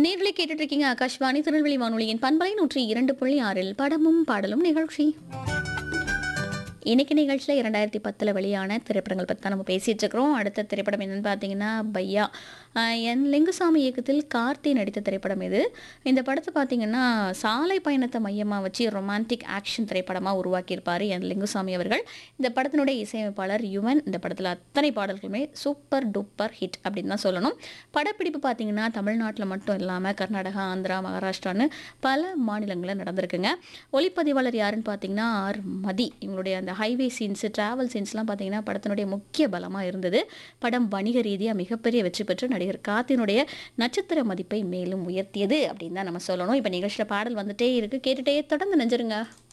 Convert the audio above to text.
நேர்களை கேட்டுட்டு இருக்கீங்க ஆகாஷ்வாணி திருநெல்வேலி வானொலியின் பண்பலை நூற்றி இரண்டு புள்ளி ஆறில் படமும் பாடலும் நிகழ்ச்சி இன்னைக்கு நிகழ்ச்சியில் இரண்டாயிரத்தி பத்தில் வெளியான திரைப்படங்கள் பற்றி தான் நம்ம பேசிகிட்டு இருக்கிறோம் அடுத்த திரைப்படம் என்னன்னு பார்த்தீங்கன்னா பையா ஆஹ் என் லிங்குசாமி இயக்கத்தில் கார்த்தி நடித்த திரைப்படம் இது இந்த படத்தை பார்த்தீங்கன்னா சாலை பயணத்தை மையமாக வச்சு ரொமான்டிக் ஆக்ஷன் திரைப்படமாக உருவாக்கியிருப்பார் என் லிங்குசாமி அவர்கள் இந்த படத்தினுடைய இசையமைப்பாளர் யுவன் இந்த படத்தில் அத்தனை பாடல்களுமே சூப்பர் டூப்பர் ஹிட் அப்படின்னு தான் சொல்லணும் படப்பிடிப்பு பார்த்தீங்கன்னா தமிழ்நாட்டில் மட்டும் இல்லாமல் கர்நாடகா ஆந்திரா மகாராஷ்டிரான்னு பல மாநிலங்களில் நடந்திருக்குங்க ஒளிப்பதிவாளர் யாருன்னு பார்த்தீங்கன்னா ஆர் மதி இவங்களுடைய அந்த ஹைவே சீன்ஸு டிராவல் சீன்ஸ்லாம் பார்த்தீங்கன்னா படத்தினுடைய முக்கிய பலமாக இருந்தது படம் வணிக ரீதியாக மிகப்பெரிய வெற்றி பெற்று நடிகர் காத்தினுடைய நட்சத்திர மதிப்பை மேலும் உயர்த்தியது அப்படின்னு தான் நம்ம சொல்லணும் இப்போ நிகழ்ச்சியில் பாடல் வந்துட்டே இருக்கு கேட்டுட்டே தொடர்ந்து நெஞ்சிருங்க